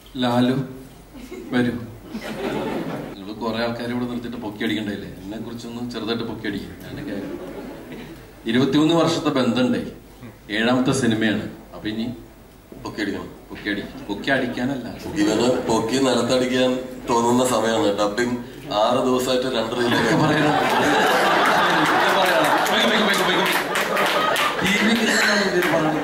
ലാലു വരൂ നിങ്ങൾ കുറെ ആൾക്കാരെ ഇവിടെ നിർത്തിയിട്ട് പൊക്കി അടിക്കണ്ടല്ലേ എന്നെ കുറിച്ചൊന്ന് ചെറുതായിട്ട് പൊക്കി അടിക്കും ഞാനൊക്കെ ഇരുപത്തിമൂന്ന് വർഷത്തെ ബന്ധമുണ്ടേ ഏഴാമത്തെ സിനിമയാണ് അപ്പൊ ഇനി പൊക്കി അടിക്കണം പൊക്കി അടിക്കും പൊക്കി അടിക്കാനല്ല ഇവന് പൊക്കി നിലത്തടിക്കാൻ തോന്നുന്ന സമയമാണ് ഡബിങ് ആറ് ദിവസമായിട്ട് രണ്ട് റീലൊക്കെ ഇതൊക്കെ പറയണം. ഇതൊക്കെ പറയണം. പോയിക്കോ, പോയിക്കോ, പോയിക്കോ, പോയിക്കോ. TV ക്ക് എന്തിനാണ് ഇതിൽ പറയണത്?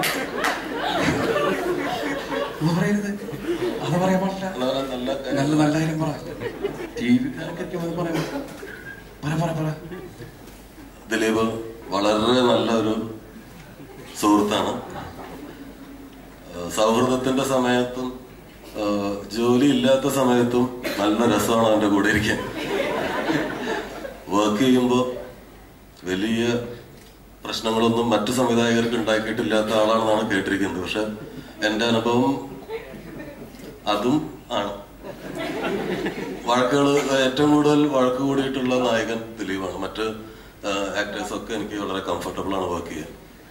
അത് പറയരുത് അത് പറയാൻ പാടില്ല നല്ല നല്ല നല്ല കാര്യം പറ ടി വിക്കാർക്കൊക്കെ അത് പറയാം പറ പറ പറ ദിലീപ് വളരെ നല്ലൊരു സുഹൃത്താണ് ഏഹ് സൗഹൃദത്തിന്റെ സമയത്തും ഏഹ് ജോലി ഇല്ലാത്ത സമയത്തും നല്ല രസമാണ് അവന്റെ കൂടെ ഇരിക്കാൻ വർക്ക് ചെയ്യുമ്പോൾ വലിയ പ്രശ്നങ്ങളൊന്നും മറ്റു സംവിധായകർക്ക് ഉണ്ടാക്കിയിട്ടില്ലാത്ത ആളാണെന്നാണ് കേട്ടിരിക്കുന്നത് പക്ഷെ എന്റെ അനുഭവം അതും ആണ് വഴക്കുകൾ ഏറ്റവും കൂടുതൽ വഴക്ക് കൂടിയിട്ടുള്ള നായകൻ ദിലീപാണ് മറ്റ് ആക്ടേഴ്സ് ഒക്കെ എനിക്ക് വളരെ കംഫർട്ടബിൾ ആണ് വർക്ക് ചെയ്യാൻ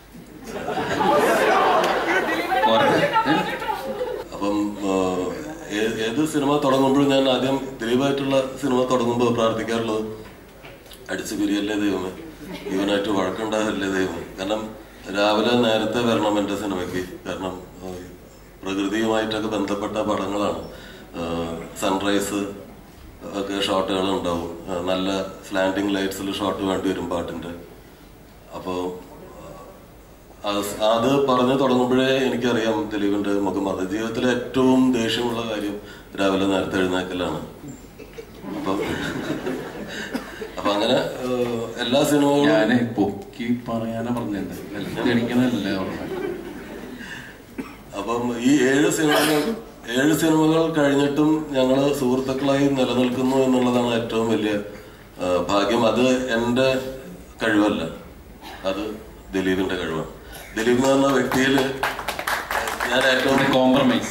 അപ്പം ആഹ്, ഏ- ഏത് സിനിമ തുടങ്ങുമ്പോഴും ഞാൻ ആദ്യം ദിലീപായിട്ടുള്ള സിനിമ തുടങ്ങുമ്പോൾ പ്രാർത്ഥിക്കാറുള്ളത് അടിച്ചു പിരിയല്ലേ ദൈവമേ ഇവനായിട്ട് വഴക്കുണ്ടാകല്ലേ ദൈവമേ കാരണം രാവിലെ നേരത്തെ വരണം എൻ്റെ സിനിമയ്ക്ക് കാരണം ആഹ്, പ്രകൃതിയുമായിട്ടൊക്കെ ബന്ധപ്പെട്ട പടങ്ങളാണ് സൺറൈസ് ഒക്കെ ഷോട്ടുകൾ ഉണ്ടാവും ആഹ്, നല്ല സ്ലാൻഡിങ് ലൈറ്റ്സിൽ ഷോട്ട് വേണ്ടി വരും പാട്ടിന്റെ അപ്പോൾ അത് അത് പറഞ്ഞു തുടങ്ങുമ്പോഴേ എനിക്കറിയാം ദിലീപിന്റെ മുഖം അത് ജീവിതത്തിലെ ഏറ്റവും ദേഷ്യമുള്ള കാര്യം രാവിലെ നേരത്തെ എഴുന്നേക്കലാണ് അപ്പൊ അപ്പൊ അങ്ങനെ ഏഹ്, എല്ലാ സിനിമകളും ഞാന് പൊക്കി പറയാനാ പറഞ്ഞത് വെല്ലത്തി അടിക്കണല്ലേ പറഞ്ഞത് അപ്പം ഈ ഏഴ് സിനിമകൾ ഏഴ് സിനിമകൾ കഴിഞ്ഞിട്ടും ഞങ്ങൾ സുഹൃത്തുക്കളായി നിലനിൽക്കുന്നു എന്നുള്ളതാണ് ഏറ്റവും വലിയ ആ, ഭാഗ്യം അത് എന്റെ കഴിവല്ല അത് ദിലീപിന്റെ കഴിവാണ് ദിലീപ് എന്ന് പറഞ്ഞ വ്യക്തിയിൽ ഞാൻ ഏറ്റവും കോംപ്രമൈസ്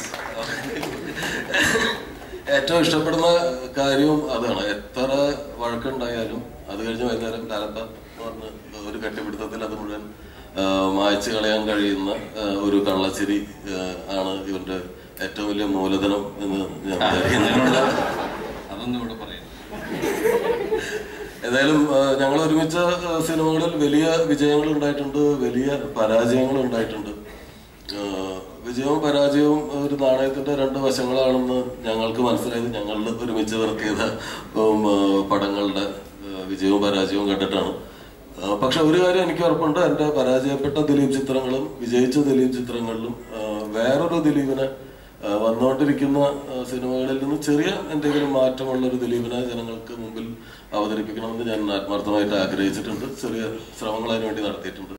ഏറ്റവും ഇഷ്ടപ്പെടുന്ന കാര്യവും അതാണ് എത്ര വഴക്കുണ്ടായാലും അത് കഴിഞ്ഞ് വൈകുന്നേരം കാലത്ത പറഞ്ഞ് ഒരു കെട്ടിപ്പിടുത്തത്തിൽ അത് മുഴുവൻ ആ, മായ്ച്ചു കളയാൻ കഴിയുന്ന ആ, ഒരു കള്ളച്ചിരി ആ, ആണ് ഇവന്റെ ഏറ്റവും വലിയ മൂലധനം എന്ന് ഞാൻ വിചാരിക്കുന്നു അതൊന്നും ഇവിടെ പറയാം ഏതായാലും ഞങ്ങൾ ഒരുമിച്ച ആ, സിനിമകളിൽ വലിയ വിജയങ്ങൾ ഉണ്ടായിട്ടുണ്ട് വലിയ പരാജയങ്ങൾ ഉണ്ടായിട്ടുണ്ട് ആ, വിജയവും പരാജയവും ഒരു നാണയത്തിന്റെ രണ്ട് വശങ്ങളാണെന്ന് ഞങ്ങൾക്ക് മനസ്സിലായത് ഞങ്ങൾ ഒരുമിച്ച് വർക്ക് ചെയ്ത ഉം, ആ, പടങ്ങളുടെ ആ, വിജയവും പരാജയവും കണ്ടിട്ടാണ് ആ, പക്ഷെ ഒരു കാര്യം എനിക്ക് ഉറപ്പുണ്ട് എന്റെ പരാജയപ്പെട്ട ദിലീപ് ചിത്രങ്ങളും വിജയിച്ച ദിലീപ് ചിത്രങ്ങളിലും ആ, വേറൊരു ദിലീപിനെ ആ, വന്നുകൊണ്ടിരിക്കുന്ന ആ, സിനിമകളിൽ നിന്ന് ചെറിയ എന്തെങ്കിലും മാറ്റമുള്ള ഒരു ദിലീപിനെ ജനങ്ങൾക്ക് മുമ്പിൽ അവതരിപ്പിക്കണമെന്ന് ഞാൻ ആത്മാർത്ഥമായിട്ട് ആഗ്രഹിച്ചിട്ടുണ്ട് ചെറിയ ശ്രമങ്ങൾ അതിനുവേണ്ടി നടത്തിയിട്ടുണ്ട്